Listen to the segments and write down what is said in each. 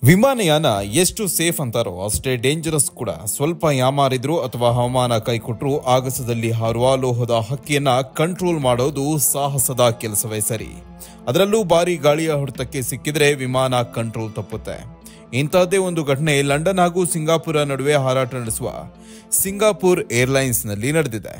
ವಿಮಾನಯಾನ ಎಷ್ಟು ಸೇಫ್ ಅಂತಾರೋ ಅಷ್ಟೇ ಡೇಂಜರಸ್ ಕೂಡ ಸ್ವಲ್ಪ ಯಾಮಾರಿದ್ರು ಅಥವಾ ಹವಾಮಾನ ಕೈಕೊಟ್ರು ಆಗಸದಲ್ಲಿ ಹಾರುವ ಲೋಹದ ಹಕ್ಕಿಯನ್ನ ಕಂಟ್ರೋಲ್ ಮಾಡೋದು ಸಾಹಸದ ಕೆಲಸವೇ ಸರಿ ಅದರಲ್ಲೂ ಭಾರಿ ಗಾಳಿಯ ಹೊಡೆತಕ್ಕೆ ಸಿಕ್ಕಿದ್ರೆ ವಿಮಾನ ಕಂಟ್ರೋಲ್ ತಪ್ಪುತ್ತೆ ಇಂತಹದ್ದೇ ಒಂದು ಘಟನೆ ಲಂಡನ್ ಹಾಗೂ ಸಿಂಗಾಪುರ ನಡುವೆ ಹಾರಾಟ ನಡೆಸುವ ಸಿಂಗಾಪುರ್ ಏರ್ಲೈನ್ಸ್ನಲ್ಲಿ ನಡೆದಿದೆ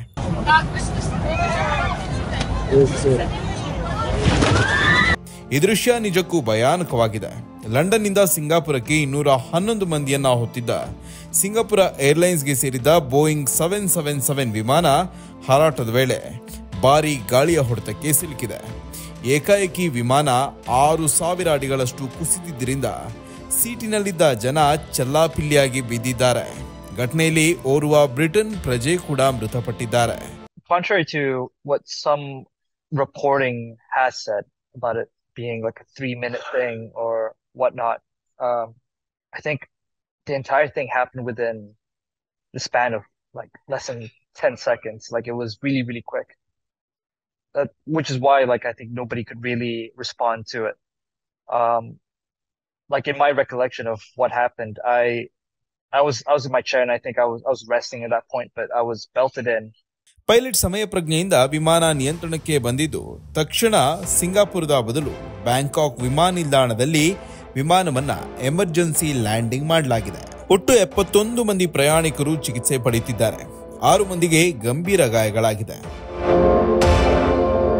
ಈ ದೃಶ್ಯ ನಿಜಕ್ಕೂ ಭಯಾನಕವಾಗಿದೆ ಲಂಡನ್ನಿಂದ ಸಿಂಗಾಪುರಕ್ಕೆ ಇನ್ನೂರ ಹನ್ನೊಂದು ಮಂದಿಯನ್ನ ಹೊತ್ತಿದ್ದ ಸಿಂಗಾಪುರ ಏರ್ಲೈನ್ಸ್ಗೆ ಸೇರಿದ ಬೋಯಿಂಗ್ ಸೆವೆನ್ ಸೆವೆನ್ ಸೆವೆನ್ ವಿಮಾನ ಹಾರಾಟದ ವೇಳೆ ಭಾರಿ ಗಾಳಿಯ ಹೊಡೆತಕ್ಕೆ ಸಿಲುಕಿದೆ ಏಕಾಏಕಿ ವಿಮಾನ ಆರು ಸಾವಿರ ಅಡಿಗಳಷ್ಟು ಕುಸಿದಿದ್ದರಿಂದ ಸೀಟಿನಲ್ಲಿದ್ದ ಜನ ಚೆಲ್ಲಾಪಿಲ್ಲಿಯಾಗಿ ಬಿದ್ದಿದ್ದಾರೆ ಘಟನೆಯಲ್ಲಿ ಓರ್ವ ಬ್ರಿಟನ್ ಪ್ರಜೆ ಕೂಡ ಮೃತಪಟ್ಟಿದ್ದಾರೆ contrary to what some reporting has said about it being like a three minute thing or whatnot, um, I think the entire thing happened within the span of like less than 10 seconds. Like it was really, really quick. That, which is why like I think nobody could really respond to it. Um, like in my recollection of what happened, I I was I was in my chair and I think I was I was resting at that point, but I was belted in pilot ಸಮಯ ಪ್ರಜ್ಞೆಯಿಂದ ವಿಮಾನ ನಿಯಂತ್ರಣಕ್ಕೆ ಬಂದಿದ್ದು ತಕ್ಷಣ ಸಿಂಗಾಪುರದ ಬದಲು Bangkok ವಿಮಾನ ನಿಲ್ದಾಣದಲ್ಲಿ ವಿಮಾನವನ್ನ emergency landing ಮಾಡಲಾಗಿದೆ ಒಟ್ಟು ಎಪ್ಪತ್ತೊಂದು ಮಂದಿ ಪ್ರಯಾಣಿಕರು ಚಿಕಿತ್ಸೆ ಪಡೆಯುತ್ತಿದ್ದಾರೆ ಆರು ಮಂದಿಗೆ ಗಂಭೀರ ಗಾಯಗಳಾಗಿದೆ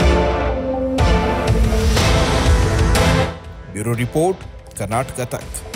ಬ್ಯೂರೋ ರಿಪೋರ್ಟ್ ಕರ್ನಾಟಕ ತಕ್